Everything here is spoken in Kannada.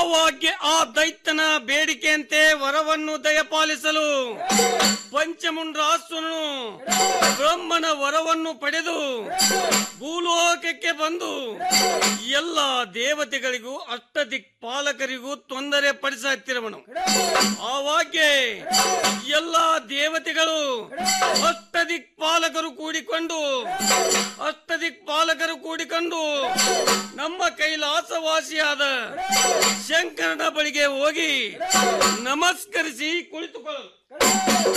ಆವಾಗ್ಯ ಆ ದೈತ್ಯನ ಬೇಡಿಕೆಯಂತೆ ವರವನ್ನು ದಯಪಾಲಿಸಲು ಪಂಚಮುಂಡ್ರಾಸುರನು ಬ್ರಹ್ಮನ ವರವನ್ನು ಪಡೆದು ಭೂಲೋಕಕ್ಕೆ ಬಂದು ಎಲ್ಲ ದೇವತೆಗಳಿಗೂ ಅಷ್ಟದಿಕ್ಪಾಲಕರಿಗೂ ತೊಂದರೆ ಪಡಿಸುತ್ತಿರುವನು ಆವಾಗ್ಯೆ ಎಲ್ಲ ದೇವತೆಗಳು ಅಷ್ಟದಿಕ್ಪಾಲಕರು ಕೂಡಿಕೊಂಡು ಅಷ್ಟದಿಕ್ಪಾಲಕರು ಕೂಡಿಕೊಂಡು ನಮ್ಮ ಕೈಲಾಸವಾಸಿಯಾದ ಶಂಕರನ ಬಳಿಗೆ ಹೋಗಿ ನಮಸ್ಕರಿಸಿ ಕುಳಿತುಕೊಳ್ಳಲು